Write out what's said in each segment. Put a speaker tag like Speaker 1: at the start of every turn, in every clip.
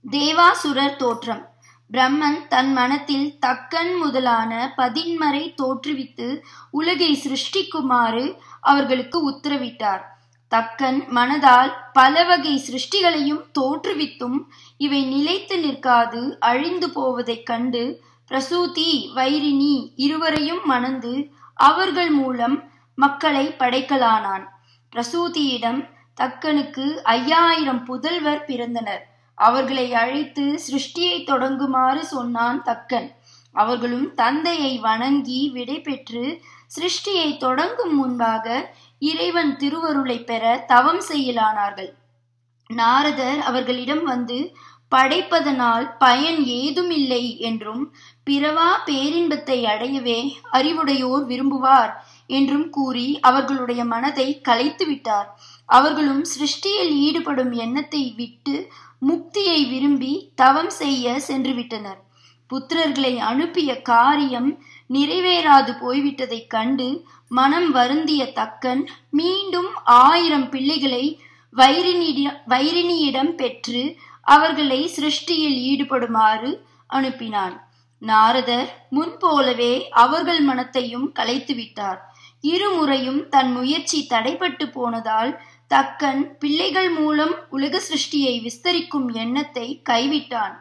Speaker 1: தேவாசுரர் தோற்றம் பிரம்மன் தன் மனத்தில் தக்கன் முதலான பதின்மரை தோற்றுவித்து உலகை சிருஷ்டிக்குமாறு அவர்களுக்கு உத்தரவிட்டார் தக்கன் மனதால் பல வகை சிருஷ்டிகளையும் தோற்றுவித்தும் இவை நிலைத்து நிற்காது அழிந்து போவதைக் கண்டு பிரசூதி வைரினி இருவரையும் மணந்து அவர்கள் மூலம் மக்களை படைக்கலானான் பிரசூதியிடம் தக்கனுக்கு ஐயாயிரம் புதல்வர் பிறந்தனர் அவர்களை அழைத்து சிருஷ்டியை தொடங்குமாறு சொன்னான் தக்கன் அவர்களும் தந்தையை வணங்கி விடை பெற்று சிருஷ்டியை தொடங்கும் முன்பாக இறைவன் திருவருளை பெற தவம் செய்யலானார்கள் நாரதர் அவர்களிடம் வந்து படைப்பதனால் பயன் ஏதுமில்லை என்றும் பிறவா பேரின்பத்தை அடையவே அறிவுடையோர் விரும்புவார் என்றும் கூறி அவர்களுடைய மனதை கலைத்து விட்டார் அவர்களும் சிருஷ்டியில் ஈடுபடும் எண்ணத்தை விட்டு முக்தியை விரும்பி தவம் செய்ய சென்று விட்டனர் புத்திரர்களை அனுப்பிய காரியம் நிறைவேறாது போய்விட்டதைக் கண்டு மனம் வருந்திய தக்கன் மீண்டும் ஆயிரம் பிள்ளைகளை வைரினிட வைரினியிடம் பெற்று அவர்களை சிருஷ்டியில் ஈடுபடுமாறு அனுப்பினான் நாரதர் முன்போலவே அவர்கள் மனத்தையும் கலைத்து விட்டார் இருமுறையும் தன் முயற்சி தடைப்பட்டு போனதால் தக்கன் பிள்ளைகள் மூலம் உலக சிருஷ்டியை விஸ்தரிக்கும் எண்ணத்தை கைவிட்டான்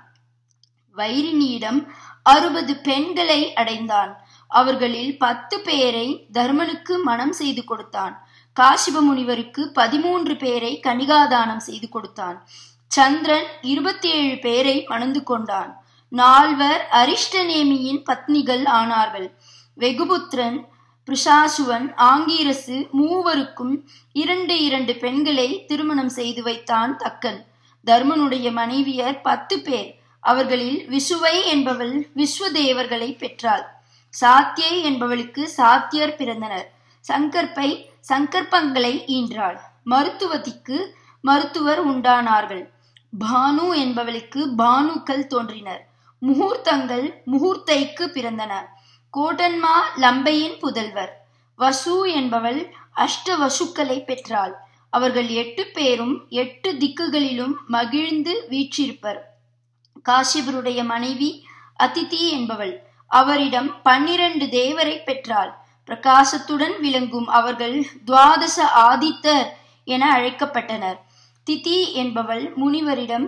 Speaker 1: வைரினியிடம் அறுபது பெண்களை அடைந்தான் அவர்களில் பத்து பேரை தர்மனுக்கு மனம் செய்து கொடுத்தான் காசிப முனிவருக்கு பதிமூன்று பேரை கனிகாதானம் செய்து கொடுத்தான் சந்திரன் இருபத்தி ஏழு பேரை மணந்து கொண்டான் நால்வர் அரிஷ்டநேமியின் பத்னிகள் ஆனார்கள் வெகுபுத்திரன் பிரிஷாசுவன் ஆங்கீரசு மூவருக்கும் இரண்டு இரண்டு பெண்களை திருமணம் செய்து வைத்தான் தக்கன் தர்மனுடைய மனைவியர் பத்து பேர் அவர்களில் விசுவை என்பவள் விஸ்வதேவர்களை பெற்றாள் சாத்தியை என்பவளுக்கு சாத்தியர் பிறந்தனர் சங்கற்பை சங்கற்பங்களை ஈன்றாள் மருத்துவத்திக்கு மருத்துவர் உண்டானார்கள் பானு என்பவளுக்கு பானுக்கள் தோன்றினர் முகூர்த்தங்கள் முகூர்த்தைக்கு பிறந்தன கோட்டன்மா லம்பையின் புதல்வர் வசு என்பவள் அஷ்ட வசுக்களை பெற்றாள் அவர்கள் எட்டு பேரும் எட்டு திக்குகளிலும் மகிழ்ந்து வீற்றிருப்பர் காசிபருடைய மனைவி அதிதி என்பவள் அவரிடம் பன்னிரண்டு தேவரை பெற்றாள் பிரகாசத்துடன் விளங்கும் அவர்கள் துவாதச ஆதித்தர் என அழைக்கப்பட்டனர் திதி என்பவள் முனிவரிடம்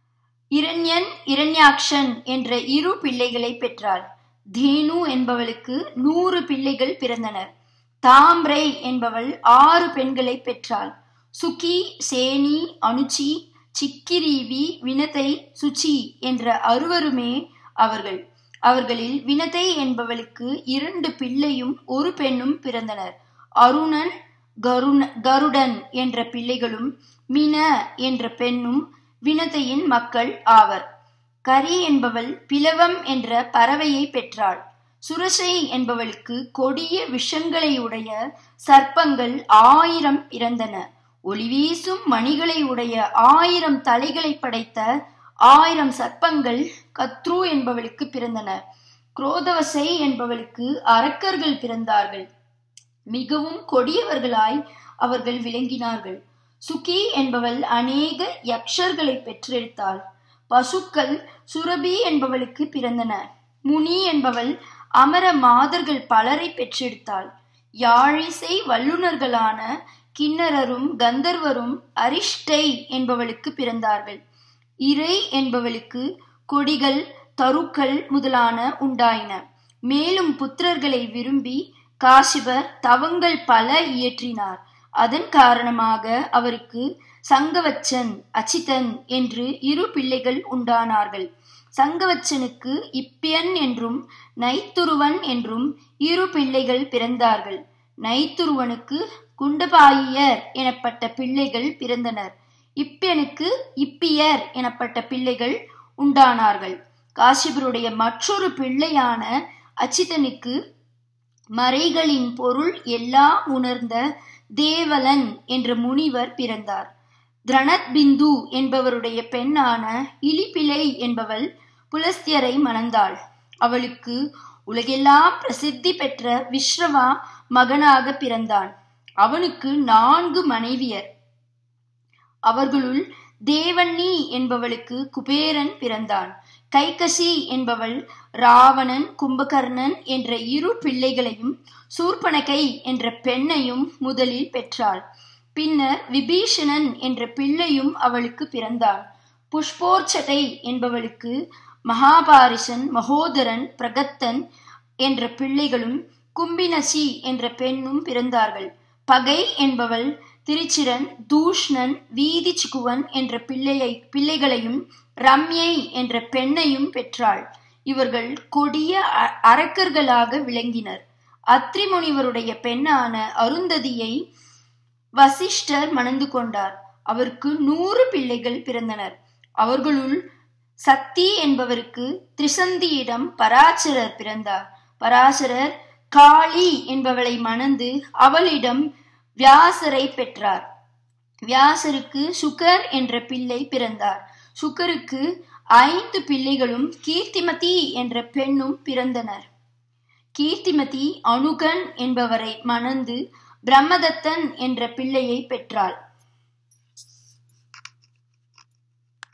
Speaker 1: இரண்யன் இரண்யாக்ஷன் என்ற இரு பிள்ளைகளை பெற்றாள் தேனு என்பவளுக்கு நூறு பிள்ளைகள் பிறந்தனர் தாம்ரை என்பவள் ஆறு பெண்களை பெற்றாள் சுகி சேனி அனுச்சி சிக்கிரீவி வினதை சுச்சி என்ற அறுவருமே அவர்கள் அவர்களில் வினதை என்பவளுக்கு இரண்டு பிள்ளையும் ஒரு பெண்ணும் பிறந்தனர் அருணன் கருண கருடன் என்ற பிள்ளைகளும் மின என்ற பெண்ணும் வினதையின் மக்கள் ஆவர் கரி என்பவள் பிளவம் என்ற பறவையை பெற்றாள் சுரசை என்பவளுக்கு கொடிய விஷங்களை உடைய சர்ப்பங்கள் ஆயிரம் பிறந்தன ஒளிவீசும் மணிகளை உடைய ஆயிரம் தலைகளை படைத்த ஆயிரம் சர்ப்பங்கள் கத்ரு என்பவளுக்கு பிறந்தன குரோதவசை என்பவளுக்கு அரக்கர்கள் பிறந்தார்கள் மிகவும் கொடியவர்களாய் அவர்கள் விளங்கினார்கள் சுகி என்பவள் அநேக யக்ஷர்களை பெற்றெடுத்தாள் பசுக்கள் சுரபி என்பவளுக்கு பிறந்தன முனி என்பவள் அமர மாதர்கள் பலரை பெற்றெடுத்தாள் யாழிசை வல்லுநர்களான கிண்ணரரும் கந்தர்வரும் அரிஷ்டை என்பவளுக்கு பிறந்தார்கள் இறை என்பவளுக்கு கொடிகள் தருக்கள் முதலான உண்டாயின மேலும் புத்திரர்களை விரும்பி காசிபர் தவங்கள் பல இயற்றினார் அதன் காரணமாக அவருக்கு சங்கவச்சன் அச்சிதன் என்று இரு பிள்ளைகள் உண்டானார்கள் சங்கவச்சனுக்கு இப்பியன் என்றும் நைத்துருவன் என்றும் இரு பிள்ளைகள் பிறந்தார்கள் நைத்துருவனுக்கு குண்டபாயியர் எனப்பட்ட பிள்ளைகள் பிறந்தனர் இப்பியனுக்கு இப்பியர் எனப்பட்ட பிள்ளைகள் உண்டானார்கள் காசிபருடைய மற்றொரு பிள்ளையான அச்சிதனுக்கு மறைகளின் பொருள் எல்லாம் உணர்ந்த தேவலன் என்ற முனிவர் பிறந்தார் திரணத் பிந்து என்பவருடைய பெண்ணான இலிப்பிலை என்பவள் புலஸ்தியரை மணந்தாள் அவளுக்கு உலகெல்லாம் பிரசித்தி பெற்ற விஸ்ரவா மகனாக பிறந்தான் அவனுக்கு நான்கு மனைவியர் அவர்களுள் தேவண்ணி என்பவளுக்கு குபேரன் பிறந்தான் கைகசி என்பவள் ராவணன் கும்பகர்ணன் என்ற இரு பிள்ளைகளையும் சூர்பனகை என்ற பெண்ணையும் முதலில் பெற்றாள் பின்னர் விபீஷணன் என்ற பிள்ளையும் அவளுக்கு பிறந்தான் புஷ்போர்ச்சடை என்பவளுக்கு மகாபாரிசன் மகோதரன் பிரகத்தன் என்ற பிள்ளைகளும் கும்பினசி என்ற பெண்ணும் பிறந்தார்கள் பகை என்பவள் திருச்சிரன் தூஷ்ணன் வீதி சிக்குவன் என்ற பிள்ளையை பிள்ளைகளையும் ரம்யை என்ற பெண்ணையும் பெற்றாள் இவர்கள் கொடிய அரக்கர்களாக விளங்கினர் அத்ரி முனிவருடைய பெண்ணான அருந்ததியை வசிஷ்டர் மணந்து கொண்டார் அவருக்கு நூறு பிள்ளைகள் பிறந்தனர் அவர்களுள் சக்தி என்பவருக்கு திரிசந்தியிடம் பராசரர் பிறந்தார் பராசரர் காளி என்பவளை மணந்து அவளிடம் வியாசரை பெற்றார் வியாசருக்கு சுகர் என்ற பிள்ளை பிறந்தார் சுகருக்கு ஐந்து பிள்ளைகளும் கீர்த்திமதி என்ற பெண்ணும் பிறந்தனர் கீர்த்திமதி அனுகன் என்பவரை மணந்து பிரம்மதத்தன் என்ற பிள்ளையை பெற்றாள்